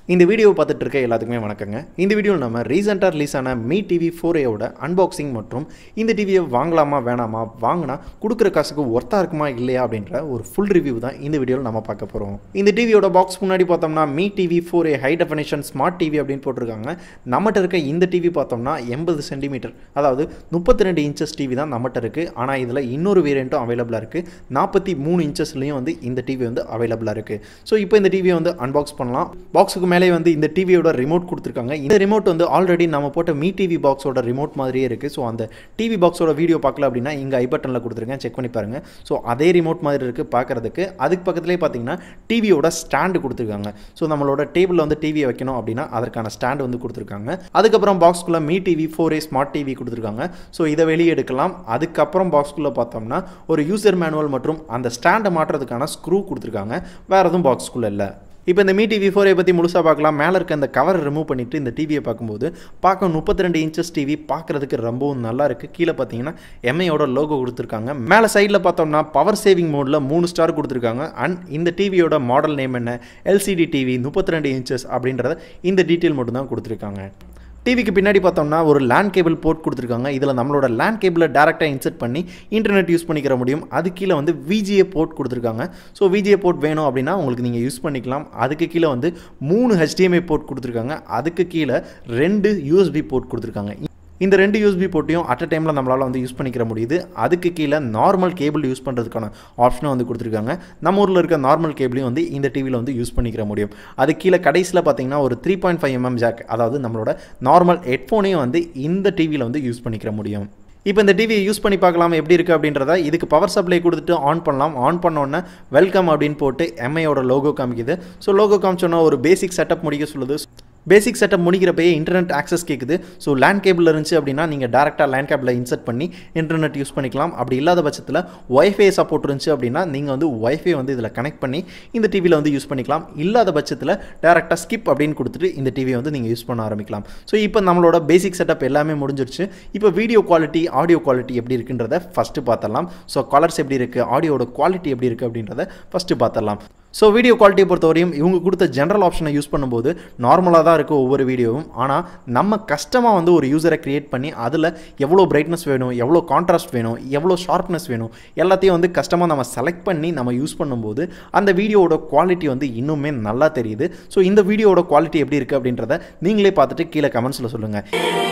இந்த வீடியோவை பார்த்துட்டு இருக்க எல்லாத்துக்குமே வணக்கங்க இந்த வீடியோவில் நம்ம ரீசெண்டாக ரிலீஸ் ஆன மீ டிவி ஃபோர் ஏவோட அன்பாக்சிங் மற்றும் இந்த டிவியை வாங்கலாமா வேணாமா வாங்கினா கொடுக்குற காசுக்கு ஒர்த்தாக இருக்குமா இல்லையா அப்படின்ற ஒரு ஃபுல் ரிவ்யூ தான் இந்த வீடியோவில் நம்ம பார்க்க போகிறோம் இந்த டிவியோட பாக்ஸ் முன்னாடி பார்த்தோம்னா Mi TV four A high definition smart TV அப்படின்னு போட்டிருக்காங்க நம்மகிட்ட இருக்க இந்த டிவி பார்த்தோம்னா எண்பது சென்டிமீட்டர் அதாவது முப்பத்தி ரெண்டு இன்ச்சஸ் டிவி தான் நம்மகிட்ட இருக்குது ஆனால் இதில் இன்னொரு வேரியண்ட்டும் அவைலபிளாக இருக்குது நாற்பத்தி மூணு இன்ச்சஸ்லையும் வந்து இந்த டிவி வந்து அவைலபிளாக இருக்குது ஸோ இப்போ இந்த டிவியை வந்து அன்பாக்ஸ் பண்ணலாம் பாக்ஸுக்கு மேலே வந்து இந்த டிவியோட ரிமோட் கொடுத்துருக்காங்க இந்த ரிமோட் வந்து ஆல்ரெடி நம்ம போட்ட மீ டிவி பாக்ஸோட ரிமோட் மாதிரியே இருக்குது ஸோ அந்த டிவி பாக்ஸோட வீடியோ பார்க்கல அப்படின்னா இங்கே ஐ பட்டனில் கொடுத்துருக்கேன் செக் பண்ணி பாருங்கள் ஸோ அதே ரிமோட் மாதிரி இருக்குது பார்க்குறதுக்கு அதுக்கு பக்கத்துலேயே பார்த்தீங்கன்னா டிவியோட ஸ்டாண்டு கொடுத்துருக்காங்க ஸோ நம்மளோட டேபிளில் வந்து டிவியை வைக்கணும் அப்படின்னா அதற்கான ஸ்டாண்டு வந்து கொடுத்துருக்காங்க அதுக்கப்புறம் பாக்ஸ்குள்ளே Mi TV four A smart TV கொடுத்துருக்காங்க ஸோ இதை வெளியே எடுக்கலாம் அதுக்கப்புறம் பாக்ஸ்குள்ளே பார்த்தோம்னா ஒரு யூசர் மேனுவல் மற்றும் அந்த ஸ்டாண்டை மாட்டுறதுக்கான ஸ்க்ரூ கொடுத்துருக்காங்க வேறு எதுவும் பாக்ஸ்குள்ளே இல்லை இப்போ இந்த மீ டிவி ஃபோரை பற்றி முழுசாக பார்க்கலாம் மேலே இருக்க இந்த கவரை ரிமூவ் பண்ணிவிட்டு இந்த டிவியை பார்க்கும்போது பார்க்க முப்பத்தி ரெண்டு இன்ச்சஸ் டிவி பார்க்குறதுக்கு ரொம்பவும் நல்லா இருக்குது கீழே பார்த்தீங்கன்னா எம்ஐயோட லோகோ கொடுத்துருக்காங்க மேலே சைடில் பார்த்தோம்னா பவர் சேவிங் மோடில் மூணு ஸ்டார் கொடுத்துருக்காங்க அண்ட் இந்த டிவியோட மாடல் நேம் என்ன எல்சிடி டிவி முப்பத்தி ரெண்டு இன்ச்சஸ் அப்படின்றத இந்த டீட்டெயில் மட்டும் தான் கொடுத்துருக்காங்க டிவிக்கு பின்னாடி பார்த்தோம்னா ஒரு லேண்ட் கேபிள் போர்ட் கொடுத்துருக்காங்க இதில் நம்மளோட லேண்ட் கேபிளை டேரெக்டாக இன்செர்ட் பண்ணி இன்டர்நெட் யூஸ் பண்ணிக்கிற முடியும் அது கீழே வந்து விஜிஏ போர்ட் கொடுத்துருக்காங்க ஸோ விஜிஏ போர்ட் வேணும் அப்படின்னா உங்களுக்கு நீங்கள் யூஸ் பண்ணிக்கலாம் அதுக்கு கீழே வந்து மூணு ஹெச்டிஎம்ஐ போர்ட் கொடுத்துருக்காங்க அதுக்கு கீழே ரெண்டு யூஎஸ்பி போர்ட் கொடுத்துருக்காங்க இந்த ரெண்டு யூஎஸ்பி போட்டையும் அட் அ டைமில் நம்மளால் வந்து யூஸ் பண்ணிக்கிற முடியுது அதுக்கு கீழே நார்மல் கேபிள் யூஸ் பண்ணுறதுக்கான ஆப்ஷனும் வந்து கொடுத்துருக்காங்க நம்ம ஊரில் இருக்க நார்மல் கேபிளையும் வந்து இந்த டிவியில் வந்து யூஸ் பண்ணிக்கிற முடியும் அது கீழே கடைசியில் பார்த்தீங்கன்னா ஒரு three point five mm jack அதாவது நம்மளோட நார்மல் ஹெட்ஃபோனையும் வந்து இந்த டிவியில் வந்து யூஸ் பண்ணிக்கிற முடியும் இப்போ இந்த டிவியை யூஸ் பண்ணி பார்க்கலாம் எப்படி இருக்குது அப்படின்றத இதுக்கு பவர் சப்ளை கொடுத்துட்டு ஆன் பண்ணலாம் ஆன் பண்ணோன்னே வெல்கம் அப்படின்னு போட்டு எம்ஐயோட லோகோ காமிக்குது ஸோ லோகோ காமிச்சோன்னா ஒரு பேசிக் செட்டப் முடிக்க சொல்லுது பேசிக் செட்டப் முடிக்கிறப்பயே இன்டர்நெட் ஆக்சஸ் கேட்குது ஸோ லேண்ட் கேபிள் இருந்துச்சு அப்படின்னா நீங்கள் டேரெக்டாக லேண்ட் கேபிளை இன்சர்ட் பண்ணி இன்டர்நெட் யூஸ் பண்ணிக்கலாம் அப்படி இல்லாத பட்சத்தில் ஒய்ஃபை சப்போர்ட் இருந்துச்சு அப்படின்னா நீங்கள் வந்து ஒய்ஃபை வந்து இதில் கனெக்ட் பண்ணி இந்த டிவியில் வந்து யூஸ் பண்ணிக்கலாம் இல்லாத பட்சத்தில் டேரெக்டாக ஸ்கிப் அப்படின்னு கொடுத்துட்டு இந்த டிவியை வந்து நீங்கள் யூஸ் பண்ண ஆரம்பிக்கலாம் ஸோ இப்போ நம்மளோட பேசிக் செட்டப் எல்லாமே முடிஞ்சிருச்சு இப்போ வீடியோ குவாலிட்டி ஆடியோ குவாலிட்டி எப்படி இருக்குன்றத ஃபஸ்ட்டு பார்த்துடலாம் ஸோ கலர்ஸ் எப்படி இருக்குது ஆடியோட குவாலிட்டி எப்படி இருக்குது அப்படின்றத ஃபஸ்ட்டு பார்த்துடலாம் ஸோ வீடியோ குவாலிட்டியை பொறுத்தவரையும் இவங்க கொடுத்த ஜென்ரல் ஆப்ஷனை யூஸ் பண்ணும்போது நார்மலாக தான் இருக்குது ஒவ்வொரு வீடியோவும் ஆனால் நம்ம கஷ்டமாக வந்து ஒரு யூசரை க்ரியேட் பண்ணி அதில் எவ்வளோ பிரைட்னஸ் வேணும் எவ்வளோ கான்ட்ராஸ்ட் வேணும் எவ்வளோ ஷார்ப்னஸ் வேணும் எல்லாத்தையும் வந்து கஷ்டமாக நம்ம செலக்ட் பண்ணி நம்ம யூஸ் பண்ணும்போது அந்த வீடியோவோட குவாலிட்டி வந்து இன்னுமே நல்லா தெரியுது ஸோ இந்த வீடியோவோட குவாலிட்டி எப்படி இருக்குது அப்படின்றத நீங்களே பார்த்துட்டு கீழே கமெண்ட்ஸில் சொல்லுங்கள்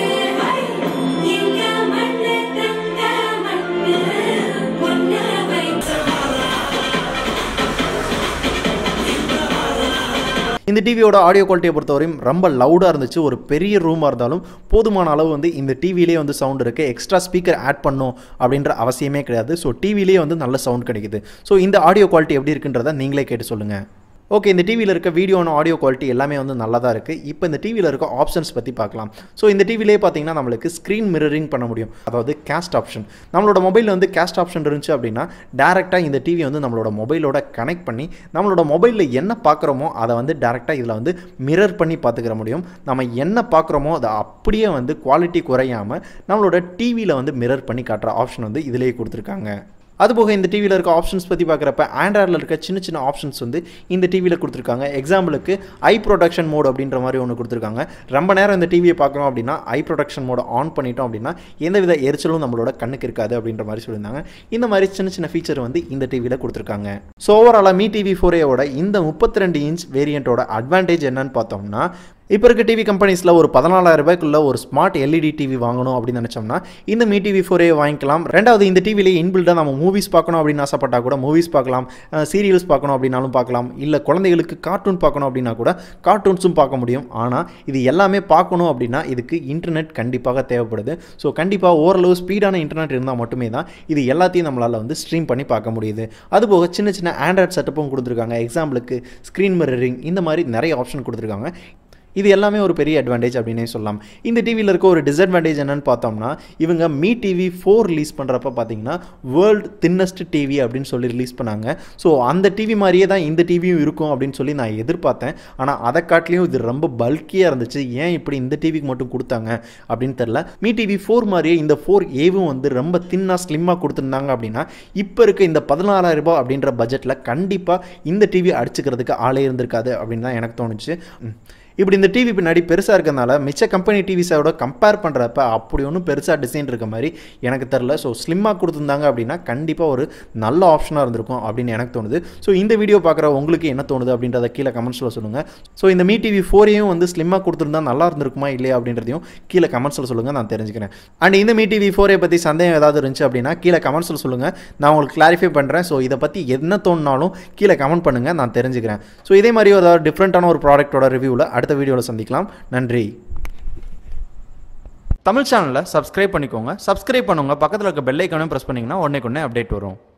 எங்க மண்ணு தங்க மண்ணு பொண்ணு வைத்த இந்த டிவியோட ஆடியோ குவாலிட்டியை பொறுத்தவரையும் ரொம்ப லவுடாக இருந்துச்சு ஒரு பெரிய ரூமாக இருந்தாலும் போதுமான அளவு வந்து இந்த டிவிலே வந்து சவுண்ட் இருக்குது எக்ஸ்ட்ரா ஸ்பீக்கர் ஆட் பண்ணும் அப்படின்ற அவசியமே கிடையாது ஸோ டிவிலே வந்து நல்ல சவுண்ட் கிடைக்குது ஸோ இந்த ஆடியோ குவாலிட்டி எப்படி இருக்குன்றத நீங்களே கேட்டு சொல்லுங்கள் ஓகே இந்த டிவியில் இருக்க வீடியோ ஆடியோ குவாலிட்டி எல்லாமே வந்து நல்லா தான் இருக்குது இப்போ இந்த டிவியில் இருக்க ஆப்ஷன்ஸ் பற்றி பார்க்கலாம் ஸோ இந்த டிவிலே பார்த்தீங்கன்னா நம்மளுக்கு ஸ்க்ரீன் மிரரிங் பண்ண முடியும் அதாவது கேஸ்ட் ஆப்ஷன் நம்மளோட மொபைலில் வந்து கேஸ்ட் ஆப்ஷன் இருந்துச்சு அப்படின்னா டேரெக்டாக இந்த டிவி வந்து நம்மளோட மொபைலோட கனெக்ட் பண்ணி நம்மளோட மொபைலில் என்ன பார்க்குறோமோ அதை வந்து டேரெக்டாக இதில் வந்து மிரர் பண்ணி பார்த்துக்கிற முடியும் நம்ம என்ன பார்க்குறோமோ அதை அப்படியே வந்து குவாலிட்டி குறையாமல் நம்மளோட டிவியில் வந்து மிரர் பண்ணி காட்டுற ஆப்ஷன் வந்து இதிலேயே கொடுத்துருக்காங்க அதுபோக இந்த டிவியில் இருக்க ஆப்ஷன்ஸ் பற்றி பார்க்குறப்ப ஆண்ட்ராய்டில் இருக்க சின்ன சின்ன ஆப்ஷன்ஸ் வந்து இந்த டிவியில் கொடுத்துருக்காங்க எக்ஸாம்பிளுக்கு ஐ ப்ரொடக்ஷன் மோட் அப்படின்ற மாதிரி ஒன்று கொடுத்துருக்காங்க ரொம்ப நேரம் இந்த டிவியை பார்க்குறோம் அப்படின்னா ஐ ப்ரொடக்ஷன் மோட ஆன் பண்ணிட்டோம் அப்படின்னா எந்தவித எரிச்சலும் நம்மளோட கண்ணுக்கு இருக்காது அப்படின்ற மாதிரி சொல்லியிருந்தாங்க இந்த மாதிரி சின்ன சின்ன ஃபீச்சர் வந்து இந்த டிவியில் கொடுத்துருக்காங்க ஸோ ஓவராலாக மீ டிவி ஃபோரேயோட இந்த முப்பத்தி ரெண்டு இன்ச் வேரியண்ட்டோட அட்வான்டேஜ் என்னன்னு பார்த்தோம்னா இப்போ இருக்க டிவி கம்பெனிஸில் ஒரு பதினாலாயிரம் ரூபாய்க்குள்ள ஒரு ஸ்மார்ட் எல்இடி டிவி வாங்கணும் அப்படின்னு நினச்சோம்னா இந்த மீ டிவி ஃபோரே வாங்கிக்கலாம் ரெண்டாவது இந்த டிவிலே இன்பில்டாக நம்ம மூவிஸ் பார்க்கணும் அப்படின்னு ஆசைப்பட்டா கூட மூவிஸ் பார்க்கலாம் சீரியல்ஸ் பார்க்கணும் அப்படின்னாலும் பார்க்கலாம் இல்லை குழந்தைகளுக்கு கார்ட்டூன் பார்க்கணும் அப்படின்னா கூட கார்ட்டூன்ஸும் பார்க்க முடியும் ஆனால் இது எல்லாமே பார்க்கணும் அப்படின்னா இதுக்கு இன்டர்நெட் கண்டிப்பாக தேவைப்படுது ஸோ கண்டிப்பாக ஓரளவு ஸ்பீடான இன்டர்நெட் இருந்தால் மட்டுமே தான் இது எல்லாத்தையும் நம்மளால் வந்து ஸ்ட்ரீம் பண்ணி பார்க்க முடியுது அதுபோக சின்ன சின்ன ஆண்ட்ராய்ட் செட்டப்பும் கொடுத்துருக்காங்க எக்ஸாம்பிளுக்கு ஸ்க்ரீன் மிரரிங் இந்த மாதிரி நிறைய ஆப்ஷன் கொடுத்துருக்காங்க இது எல்லாமே ஒரு பெரிய அட்வான்டேஜ் அப்படின்னே சொல்லலாம் இந்த டிவியில் இருக்க ஒரு டிஸ்அட்வான்டேஜ் என்னன்னு பார்த்தோம்னா இவங்க மீ டிவி ஃபோர் ரிலீஸ் பண்ணுறப்ப பார்த்தீங்கன்னா வேர்ல்டு தின்னஸ்ட் டிவி அப்படின்னு சொல்லி ரிலீஸ் பண்ணாங்க ஸோ அந்த டிவி மாதிரியே தான் இந்த டிவியும் இருக்கும் அப்படின்னு சொல்லி நான் எதிர்பார்த்தேன் ஆனால் அதை காட்டிலையும் இது ரொம்ப பல்கியாக இருந்துச்சு ஏன் இப்படி இந்த டிவிக்கு மட்டும் கொடுத்தாங்க அப்படின்னு தெரில மீ டிவி ஃபோர் மாதிரியே இந்த ஃபோர் ஏவும் வந்து ரொம்ப தின்னாக ஸ்லிம்மாக கொடுத்துருந்தாங்க அப்படின்னா இப்போ இருக்க இந்த பதினாறாயிரம் ரூபாய் அப்படின்ற பட்ஜெட்டில் கண்டிப்பாக இந்த டிவி அடிச்சுக்கிறதுக்கு ஆளே இருந்திருக்காது அப்படின்னு தான் எனக்கு தோணுச்சு ம். இப்படி இந்த டிவி பின்னாடி பெருசாக இருக்கிறதுனால மிச்ச கம்பெனி டிவிஸோட கம்பேர் பண்ணுறப்ப அப்படி ஒன்றும் பெருசாக டிசைன் இருக்க மாதிரி எனக்கு தெரில ஸோ ஸ்லிம்மாக கொடுத்துருந்தாங்க அப்படின்னா கண்டிப்பாக ஒரு நல்ல ஆப்ஷனாக இருந்திருக்கும் அப்படின்னு எனக்கு தோணுது ஸோ இந்த வீடியோ பார்க்குற உங்களுக்கு என்ன தோணுது அப்படின்றத கீழே கமெண்ட்ஸில் சொல்லுங்கள் ஸோ இந்த மீ டிவி ஃபோரையும் வந்து ஸ்லிம்மாக கொடுத்துருந்தா நல்லா இருந்திருக்குமா இல்லையா அப்படின்றதையும் கீழே கமெண்ட்ஸில் சொல்லுங்கள் நான் தெரிஞ்சுக்கிறேன் அண்ட் இந்த மீ டிவி ஃபோரை பற்றி சந்தேகம் ஏதாவது இருந்துச்சு அப்படின்னா கீழே கமெண்ட்ஸில் சொல்லுங்கள் நான் உங்களுக்கு கிளாரிஃபை பண்ணுறேன் ஸோ இதை பற்றி என்ன தோணுனாலும் கீழே கமெண்ட் பண்ணுங்கள் நான் தெரிஞ்சுக்கிறேன் ஸோ இதே மாதிரி ஏதாவது டிஃப்ரெண்ட்டான ஒரு ப்ராடக்ட்டோட ரிவ்யூவில் அடுத்த வீடியோவில் சந்திக்கலாம் நன்றி தமிழ் சேனலை சப்ஸ்கிரைப் பண்ணிக்கோங்க சப்ஸ்கிரைப் பண்ணுங்க பக்கத்தில் இருக்க பெல் ஐக்கானையும் ப்ரெஸ் பண்ணிங்கன்னா உடனே உடனே அப்டேட் வரும்